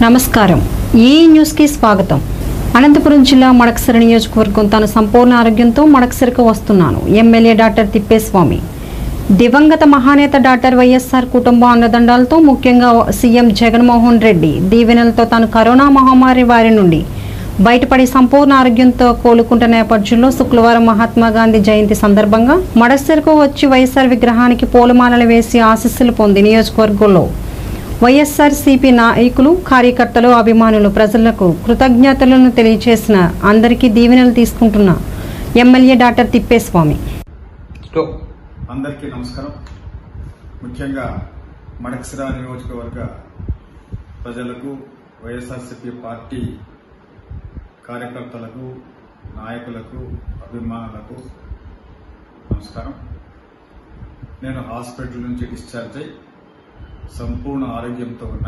నమస్కారం ఈ న్యూస్కి స్వాగతం అనంతపురం జిల్లా మడకసిర నియోజకవర్గం తాను సంపూర్ణ ఆరోగ్యంతో మడకసిరకు వస్తున్నాను ఎమ్మెల్యే డాక్టర్ తిప్పేస్వామి దివంగత మహానేత డాక్టర్ వైఎస్ఆర్ కుటుంబ అండదండాలతో ముఖ్యంగా సీఎం జగన్మోహన్ రెడ్డి దీవెనలతో తాను కరోనా మహమ్మారి వారి నుండి బయటపడి సంపూర్ణ ఆరోగ్యంతో కోలుకుంటున్న నేపథ్యంలో శుక్రవారం మహాత్మా గాంధీ జయంతి సందర్భంగా మడకసిరకు వచ్చి వైఎస్ఆర్ విగ్రహానికి పూలమాలలు వేసి ఆశీస్సులు పొంది నియోజకవర్గంలో వైఎస్ఆర్సీపీ నాయకులు కార్యకర్తలు అభిమానులు ప్రజలకు కృతజ్ఞతలను తెలియజేసిన అందరికీ దీవెనలు తీసుకుంటున్న ఎమ్మెల్యే డాక్టర్ తిప్పేస్వామి స్టోప్ అందరికీ నమస్కారం ముఖ్యంగా మడకసిరా నియోజకవర్గ ప్రజలకు వైఎస్ఆర్సీపీ పార్టీ కార్యకర్తలకు నాయకులకు అభిమానులకు నమస్కారం నేను హాస్పిటల్ నుంచి డిశ్చార్జ్ అయి సంపూర్ణ ఆరోగ్యంతో ఉన్నా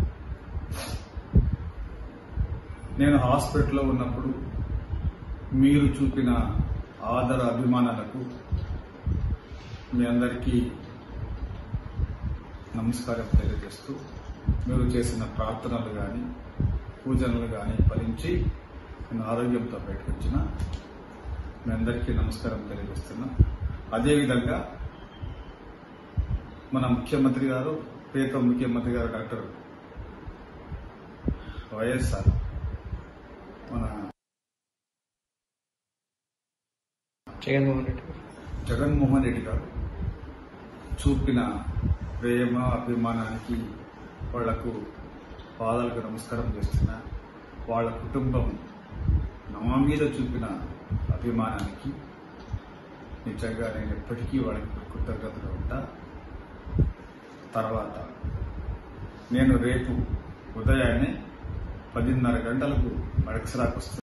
నేను హాస్పిటల్లో ఉన్నప్పుడు మీరు చూపిన ఆదర అభిమానాలకు మీ అందరికీ నమస్కారం తెలియజేస్తూ మీరు చేసిన ప్రార్థనలు కానీ పూజనలు కానీ ఫలించి నేను ఆరోగ్యంతో బయటకు వచ్చిన మీ అందరికీ నమస్కారం తెలియజేస్తున్నా అదేవిధంగా మన ముఖ్యమంత్రి గారు ప్రియతమ ముఖ్యమంత్రి గారు డాక్టర్ వైఎస్ఆర్ మన జగన్మోహన్ రెడ్డి గారు జగన్మోహన్ రెడ్డి గారు చూపిన ప్రేమ అభిమానానికి వాళ్లకు పాదాలకు నమస్కారం చేస్తున్నా వాళ్ళ కుటుంబం నా మీద చూపిన అభిమానానికి నిజంగా నేను ఎప్పటికీ వాళ్ళకి కృతజ్ఞతలు ఉంటా తర్వాత నేను రేపు ఉదయాన్నే పదిన్నర గంటలకు మడక్సరాకు వస్తున్నాను